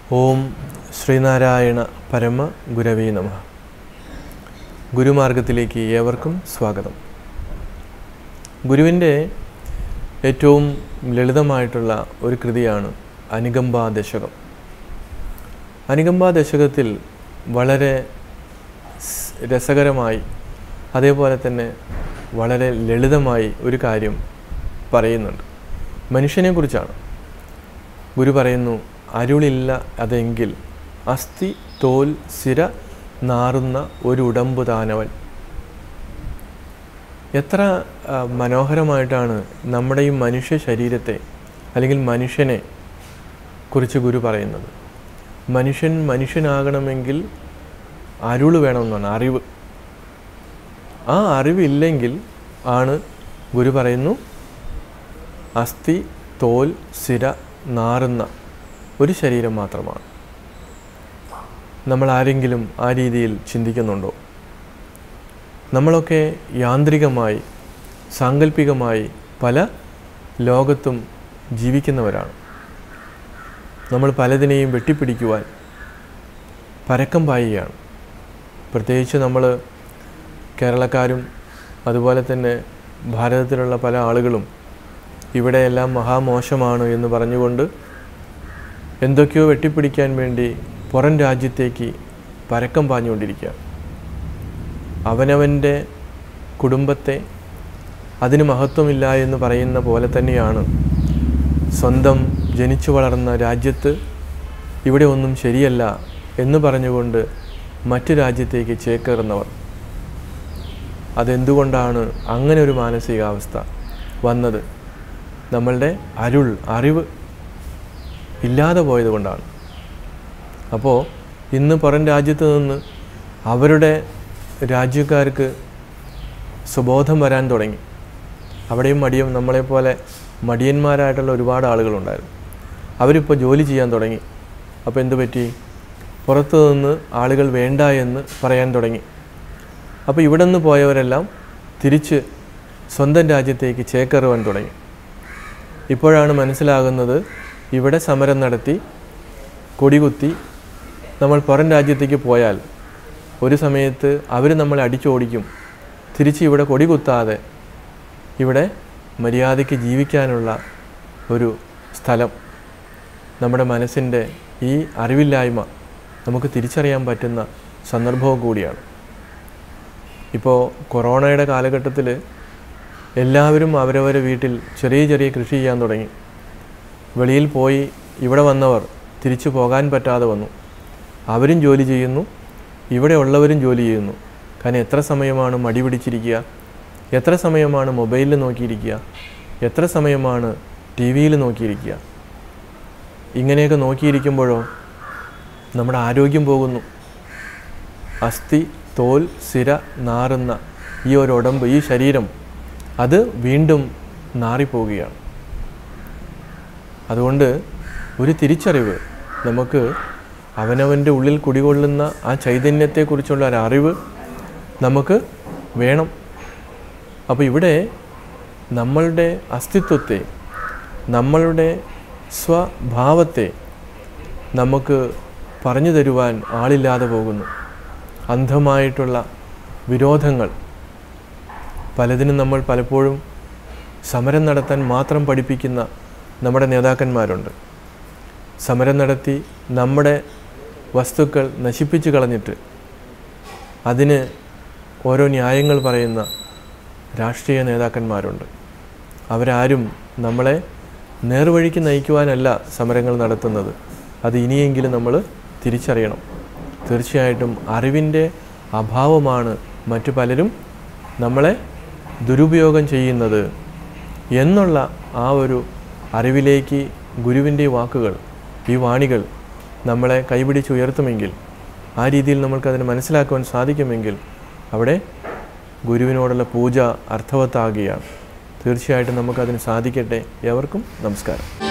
ഓം ശ്രീനാരായണ പരമ ഗുരവേ നമ ഗുരുമാർഗത്തിലേക്ക് ഏവർക്കും സ്വാഗതം ഗുരുവിൻ്റെ ഏറ്റവും ലളിതമായിട്ടുള്ള ഒരു കൃതിയാണ് അനുകമ്പാ ദശകം അനുകമ്പാ ദശകത്തിൽ വളരെ സ് രസകരമായി അതേപോലെ തന്നെ വളരെ ലളിതമായി ഒരു കാര്യം പറയുന്നുണ്ട് മനുഷ്യനെക്കുറിച്ചാണ് ഗുരു പറയുന്നു അരുളില്ല അതെങ്കിൽ അസ്ഥി തോൽ സിര നാറുന്ന ഒരു ഉടമ്പു താനവൻ എത്ര ആ, മനോഹരമായിട്ടാണ് നമ്മുടെ ഈ മനുഷ്യ ശരീരത്തെ അല്ലെങ്കിൽ മനുഷ്യനെ കുറിച്ച് ഗുരു പറയുന്നത് മനുഷ്യൻ മനുഷ്യനാകണമെങ്കിൽ അരുള് വേണമെന്നാണ് അറിവ് ആ അറിവില്ലെങ്കിൽ ആണ് ഗുരു പറയുന്നു അസ്ഥി തോൽ സിര നാറുന്ന ഒരു ശരീരം മാത്രമാണ് നമ്മൾ ആരെങ്കിലും ആ രീതിയിൽ ചിന്തിക്കുന്നുണ്ടോ നമ്മളൊക്കെ യാന്ത്രികമായി സാങ്കല്പികമായി പല ലോകത്തും ജീവിക്കുന്നവരാണ് നമ്മൾ പലതിനെയും വെട്ടിപ്പിടിക്കുവാൻ പരക്കം പായുകയാണ് പ്രത്യേകിച്ച് നമ്മൾ കേരളക്കാരും അതുപോലെ തന്നെ ഭാരതത്തിലുള്ള പല ആളുകളും ഇവിടെയെല്ലാം മഹാമോശമാണ് എന്ന് പറഞ്ഞുകൊണ്ട് എന്തൊക്കെയോ വെട്ടിപ്പിടിക്കാൻ വേണ്ടി പുറം രാജ്യത്തേക്ക് പരക്കം പാഞ്ഞുകൊണ്ടിരിക്കുക അവനവൻ്റെ കുടുംബത്തെ അതിന് മഹത്വമില്ല എന്ന് പറയുന്ന പോലെ തന്നെയാണ് സ്വന്തം ജനിച്ചു വളർന്ന രാജ്യത്ത് ഇവിടെ ഒന്നും ശരിയല്ല എന്ന് പറഞ്ഞുകൊണ്ട് മറ്റു രാജ്യത്തേക്ക് ചേക്കേറുന്നവർ അതെന്തുകൊണ്ടാണ് അങ്ങനെ ഒരു മാനസികാവസ്ഥ വന്നത് നമ്മളുടെ അരുൾ അറിവ് ഇല്ലാതെ പോയത് കൊണ്ടാണ് അപ്പോൾ ഇന്ന് പുറം രാജ്യത്ത് നിന്ന് അവരുടെ രാജ്യക്കാർക്ക് സുബോധം വരാൻ തുടങ്ങി അവിടെയും മടിയും നമ്മളെപ്പോലെ മടിയന്മാരായിട്ടുള്ള ഒരുപാട് ആളുകളുണ്ടായിരുന്നു അവരിപ്പോൾ ജോലി ചെയ്യാൻ തുടങ്ങി അപ്പോൾ എന്തു പറ്റി പുറത്തു നിന്ന് ആളുകൾ വേണ്ട എന്ന് പറയാൻ തുടങ്ങി അപ്പോൾ ഇവിടെ നിന്ന് പോയവരെല്ലാം തിരിച്ച് സ്വന്തം രാജ്യത്തേക്ക് ചേക്കേറുവാൻ തുടങ്ങി ഇപ്പോഴാണ് മനസ്സിലാകുന്നത് ഇവിടെ സമരം നടത്തി കൊടികുത്തി നമ്മൾ പുറം രാജ്യത്തേക്ക് പോയാൽ ഒരു സമയത്ത് അവർ നമ്മളെ അടിച്ചോടിക്കും തിരിച്ച് ഇവിടെ കൊടികുത്താതെ ഇവിടെ മര്യാദയ്ക്ക് ജീവിക്കാനുള്ള ഒരു സ്ഥലം നമ്മുടെ മനസ്സിൻ്റെ ഈ അറിവില്ലായ്മ നമുക്ക് തിരിച്ചറിയാൻ പറ്റുന്ന സന്ദർഭവും കൂടിയാണ് ഇപ്പോൾ കൊറോണയുടെ കാലഘട്ടത്തിൽ എല്ലാവരും അവരവരെ വീട്ടിൽ ചെറിയ ചെറിയ കൃഷി ചെയ്യാൻ തുടങ്ങി വെളിയിൽ പോയി ഇവിടെ വന്നവർ തിരിച്ചു പോകാൻ പറ്റാതെ വന്നു അവരും ജോലി ചെയ്യുന്നു ഇവിടെ ഉള്ളവരും ജോലി ചെയ്യുന്നു കാരണം എത്ര സമയമാണ് മടി പിടിച്ചിരിക്കുക എത്ര സമയമാണ് മൊബൈലിൽ നോക്കിയിരിക്കുക എത്ര സമയമാണ് ടി വിയിൽ നോക്കിയിരിക്കുക ഇങ്ങനെയൊക്കെ നോക്കിയിരിക്കുമ്പോഴോ നമ്മുടെ ആരോഗ്യം പോകുന്നു അസ്ഥി തോൽ സിര നാറുന്ന ഈ ഒരു ഉടമ്പ് ഈ ശരീരം അത് വീണ്ടും നാറിപ്പോവുകയാണ് അതുകൊണ്ട് ഒരു തിരിച്ചറിവ് നമുക്ക് അവനവൻ്റെ ഉള്ളിൽ കുടികൊള്ളുന്ന ആ ചൈതന്യത്തെക്കുറിച്ചുള്ള ഒരു അറിവ് നമുക്ക് വേണം അപ്പോൾ ഇവിടെ നമ്മളുടെ അസ്തിത്വത്തെ നമ്മളുടെ സ്വഭാവത്തെ നമുക്ക് പറഞ്ഞു തരുവാൻ ആളില്ലാതെ പോകുന്നു അന്ധമായിട്ടുള്ള വിരോധങ്ങൾ പലതിനും നമ്മൾ പലപ്പോഴും സമരം നടത്താൻ മാത്രം പഠിപ്പിക്കുന്ന നമ്മുടെ നേതാക്കന്മാരുണ്ട് സമരം നടത്തി നമ്മുടെ വസ്തുക്കൾ നശിപ്പിച്ചു കളഞ്ഞിട്ട് അതിന് ഓരോ ന്യായങ്ങൾ പറയുന്ന രാഷ്ട്രീയ നേതാക്കന്മാരുണ്ട് അവരാരും നമ്മളെ നേർവഴിക്ക് നയിക്കുവാനല്ല സമരങ്ങൾ നടത്തുന്നത് അത് ഇനിയെങ്കിലും നമ്മൾ തിരിച്ചറിയണം തീർച്ചയായിട്ടും അറിവിൻ്റെ അഭാവമാണ് മറ്റു പലരും നമ്മളെ ദുരുപയോഗം ചെയ്യുന്നത് എന്നുള്ള ആ ഒരു അറിവിലേക്ക് ഗുരുവിൻ്റെ വാക്കുകൾ ഈ വാണികൾ നമ്മളെ കൈപിടിച്ചുയർത്തുമെങ്കിൽ ആ രീതിയിൽ നമ്മൾക്കതിനെ മനസ്സിലാക്കുവാൻ സാധിക്കുമെങ്കിൽ അവിടെ ഗുരുവിനോടുള്ള പൂജ അർത്ഥവത്താകുകയാണ് തീർച്ചയായിട്ടും നമുക്കതിന് സാധിക്കട്ടെ എവർക്കും നമസ്കാരം